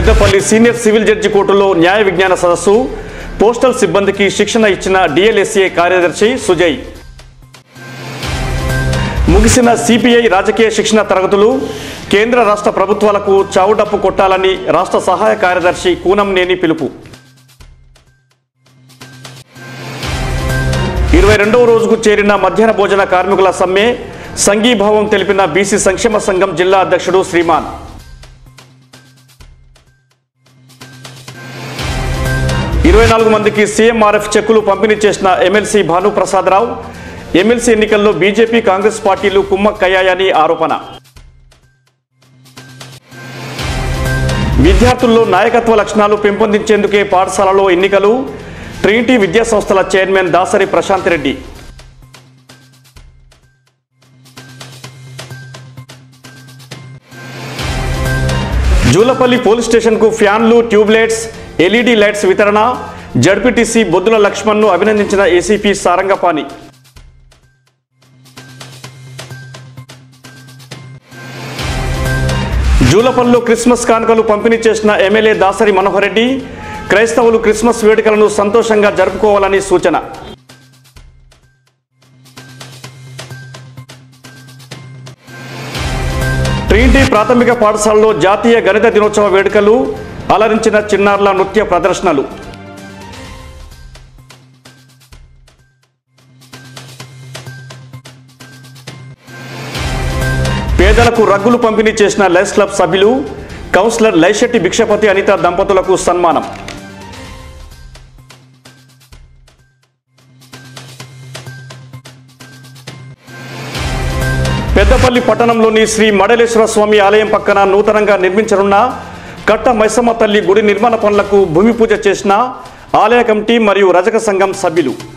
Peddapalli senior civil judge కోర్టులో న్యాయ విజ్ఞాన సదస్సు పోస్టల్ సిబ్బందికి శిక్షణ ఇచ్చిన డిఎల్ఎస్ఏ కార్యదర్శి సుజయ్ ముగిసిన సిపిఐ రాజకీయ శిక్షణ తరగతులు కేంద్ర రాష్ట్ర ప్రభుత్వాలకు చావుడప్పు కొట్టాలని రాష్ట్ర సహాయ కార్యదర్శి కూనంనేని పిలుపు ఇరవై రెండవ రోజుకు చేరిన మధ్యాహ్న భోజన కార్మికుల సమ్మె సంఘీభావం తెలిపిన బీసీ సంక్షేమ సంఘం జిల్లా అధ్యక్షుడు శ్రీమాన్ ఇరవై నాలుగు మందికి సీఎంఆర్ఎఫ్ చెక్కులు పంపిణీ చేసిన ఎమ్మెల్సీ భానుప్రసాదరావు ఎమ్మెల్సీ ఎన్నికల్లో బీజేపీ కాంగ్రెస్ పార్టీలు కుమ్మక్కయ్యాయని ఆరోపణ విద్యార్థుల్లో నాయకత్వ లక్షణాలు పెంపొందించేందుకే పాఠశాలలో ఎన్నికలు ట్రినిటీ విద్యా సంస్థల చైర్మన్ దాసరి ప్రశాంత్ రెడ్డి జూలపల్లి పోలీస్ స్టేషన్కు ఫ్యాన్లు ట్యూబ్లైట్స్ ఎల్ఈడి లైట్స్ వితరణ జడ్పీటీసీ బొద్దుల లక్ష్మణ్ను అభినందించిన ఏసీపీ సారంగపాణి జూలపల్లిలో క్రిస్మస్ కానుకలు పంపిణీ చేసిన ఎమ్మెల్యే దాసరి మనోహర్ రెడ్డి క్రైస్తవులు క్రిస్మస్ వేడుకలను సంతోషంగా జరుపుకోవాలని సూచన ట్రినిటీ ప్రాథమిక పాఠశాలలో జాతీయ గణిత దినోత్సవ వేడుకలు అలరించిన చిన్నారుల నృత్య ప్రదర్శనలు పేదలకు రగ్గులు పంపిణీ చేసిన లయన్స్ క్లబ్ సభ్యులు కౌన్సిలర్ లైశెట్టి భిక్షపతి అనిత దంపతులకు సన్మానం పెద్దపల్లి పట్టణంలోని శ్రీ మడలేశ్వర స్వామి ఆలయం పక్కన నూతనంగా నిర్మించనున్న కట్ట మైసమ్మ తల్లి గుడి నిర్మాణ పనులకు భూమి పూజ చేసిన ఆలయ కమిటీ మరియు రజక సంఘం సభ్యులు